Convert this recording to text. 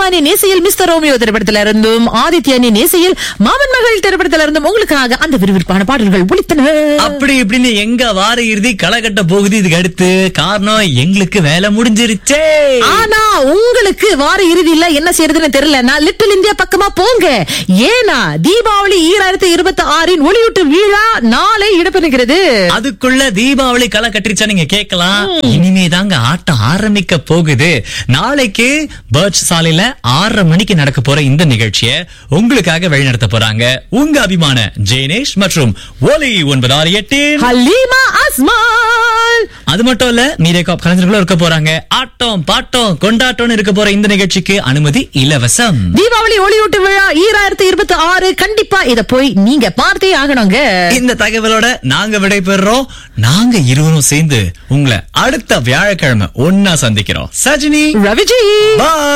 அனி நேசையில் mister Romeo திரைப்படத்தில இருந்தும் ஆதித்ய அனி நேசையில் மாமன் மகள் திரைப்படத்தில இருந்தும் உங்களுக்காக அந்த விறுவிறுப்பான பாடல்கள் ஒலித்தன அப்படி இப்படின்னு எங்க வார இறுதி களகட்ட போகுது இதுக்கு அடுத்து காரணம் எங்களுக்கு வேலை முடிஞ்சிருச்சே ஆனா உங்களுக்கு வார இறுதியில என்ன செய்யறதுன்னு தெரியலன்னா லிட்டில் இந்தியா பக்கமா போங்க ஏன்னா தீபாவளி ஈராயிரத்தி இருபத்தி ஆறின் ஒளியூட்டு விழா நாளை இடம்பெறுகிறது அதுக்குள்ள தீபாவளி களை கட்டிருச்சா நீங்க கேட்கலாம் இனிமே தாங்க ஆட்டம் ஆரம்பிக்க போகுது நாளைக்கு பர்ச் சாலையில ஆறரை மணிக்கு நடக்க போற இந்த நிகழ்ச்சியை உங்களுக்காக வழிநடத்த போறாங்க உங்க அபிமான ஜெயனேஷ் மற்றும் ஒலி ஒன்பது ஆறு எட்டு ஹலீமா அஸ்மான் அது மட்டும் இல்ல மீடியா காப் கலைஞர்களும் இருக்க போறாங்க ஆட்டம் பாட்டம் கொண்டாட்டம்னு இருக்க போற இந்த நிகழ்ச்சிக்கு அனுமதி இலவசம் தீபாவளி ஒளியூட்டு விழா ஈராயிரத்தி இருபத்தி ஆறு கண்டிப்பா இத போய் நீங்க பார்த்தே ஆகணுங்க இந்த தகவலோட நாங்க விடைபெறுறோம் நாங்க இருவரும் சேர்ந்து உங்களை அடுத்த வியாழக்கிழமை ஒன்னா சந்திக்கிறோம் சஜினி ரவிஜி பாய்